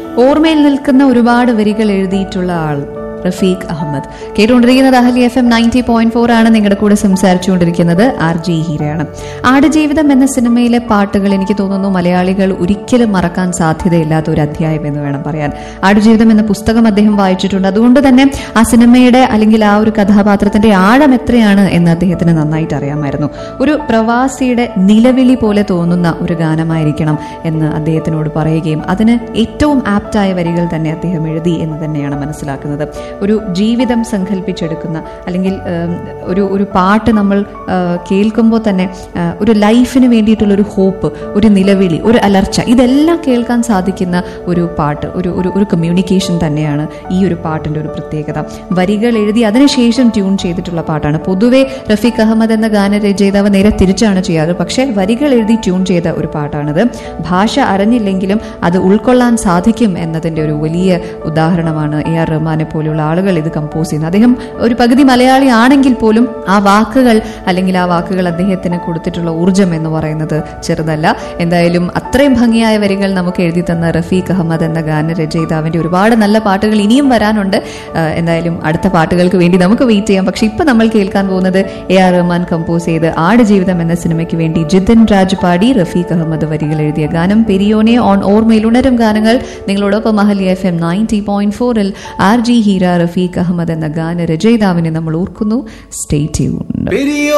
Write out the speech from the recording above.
ഓർമ്മയിൽ നിൽക്കുന്ന ഒരുപാട് വരികൾ എഴുതിയിട്ടുള്ള ആൾ റഫീഖ് അഹമ്മദ് കേട്ടുകൊണ്ടിരിക്കുന്നത് അഹലി F M ninety point four ആണ് നിങ്ങളുടെ കൂടെ സംസാരിച്ചുകൊണ്ടിരിക്കുന്നത് ആർ ജി ഹീരയാണ് ആടുജീവിതം എന്ന സിനിമയിലെ പാട്ടുകൾ എനിക്ക് തോന്നുന്നു മലയാളികൾ ഒരിക്കലും മറക്കാൻ സാധ്യതയില്ലാത്ത ഒരു അധ്യായം എന്ന് വേണം പറയാൻ ആടുജീവിതം എന്ന പുസ്തകം അദ്ദേഹം വായിച്ചിട്ടുണ്ട് അതുകൊണ്ട് തന്നെ ആ സിനിമയുടെ അല്ലെങ്കിൽ ആ ഒരു കഥാപാത്രത്തിന്റെ ആഴം എത്രയാണ് എന്ന് അദ്ദേഹത്തിന് നന്നായിട്ട് അറിയാമായിരുന്നു ഒരു പ്രവാസിയുടെ നിലവിളി പോലെ തോന്നുന്ന ഒരു ഗാനമായിരിക്കണം എന്ന് അദ്ദേഹത്തിനോട് പറയുകയും അതിന് ഏറ്റവും ആപ്റ്റായ വരികൾ തന്നെ അദ്ദേഹം എഴുതി എന്ന് തന്നെയാണ് മനസ്സിലാക്കുന്നത് ഒരു ജീവിതം സങ്കല്പിച്ചെടുക്കുന്ന അല്ലെങ്കിൽ ഉം, ഒരു ഒരു പാട്ട് നമ്മൾ ആ, കേൾക്കുമ്പോൾ തന്നെ ആ, ഒരു ലൈഫിന് വേണ്ടിയിട്ടുള്ള ഒരു ഹോപ്പ് ഒരു നിലവിളി ഒരു അലർച്ച ഇതെല്ലാം കേൾക്കാൻ സാധിക്കുന്ന ഒരു പാട്ട് ഒരു ഒരു ഒരു കമ്മ്യൂണിക്കേഷൻ തന്നെയാണ് ഈ ഒരു പാട്ടിന്റെ ഒരു പ്രത്യേകത വരികൾ എഴുതി അതിനുശേഷം ട്യൂൺ ചെയ്തിട്ടുള്ള പാട്ടാണ് പൊതുവെ റഫീഖ് അഹമ്മദ് എന്ന ഗാനരചയിതാവ് നേരെ തിരിച്ചാണ് ചെയ്യാറ് പക്ഷേ വരികൾ എഴുതി ട്യൂൺ ചെയ്ത ഒരു പാട്ടാണിത് ഭാഷ അറിഞ്ഞില്ലെങ്കിലും അത് ഉൾക്കൊള്ളാൻ സാധിക്കും എന്നതിന്റെ ഒരു വലിയ ഉദാഹരണമാണ് എ ആർ റഹ്മാനെ പോലെയുള്ള ആളുകൾ ഇത് കമ്പോസ് ചെയ്യുന്നത് അദ്ദേഹം ഒരു പകുതി മലയാളി ആണെങ്കിൽ പോലും ആ വാക്കുകൾ അല്ലെങ്കിൽ ആ വാക്കുകൾ അദ്ദേഹത്തിന് കൊടുത്തിട്ടുള്ള ഊർജം എന്ന് പറയുന്നത് ചെറുതല്ല എന്തായാലും അത്രയും ഭംഗിയായ വരികൾ നമുക്ക് എഴുതി തന്ന റഫീഖ് അഹമ്മദ് എന്ന ഗാനരചയിതാവിന്റെ ഒരുപാട് നല്ല പാട്ടുകൾ ഇനിയും വരാനുണ്ട് ആ, എന്തായാലും അടുത്ത പാട്ടുകൾക്ക് വേണ്ടി നമുക്ക് വെയിറ്റ് ചെയ്യാം പക്ഷെ ഇപ്പൊ നമ്മൾ കേൾക്കാൻ പോകുന്നത് എ ആർ റഹ്മാൻ കമ്പോസ് ചെയ്ത് ആടുജീവിതം എന്ന സിനിമയ്ക്ക് വേണ്ടി ജിതിൻ രാജ് പാടി റഫീഖ് അഹമ്മദ് വരികൾ എഴുതിയ ഗാനം പെരിയോനെ ഓൺ ഓർമ്മയിൽ ഉണരും ഗാനങ്ങൾ നിങ്ങളോടൊപ്പം മഹലി എഫ് എം നയൻറ്റി പോയിന്റ് ഫോറിൽ ആർ ജി ഹീര റഫീഖ് അഹമ്മദ് എന്ന ഗാന രചയിതാവിനെ നമ്മൾ ഓർക്കുന്നു സ്റ്റേ ട്യൂൺഡ് പെരിയോ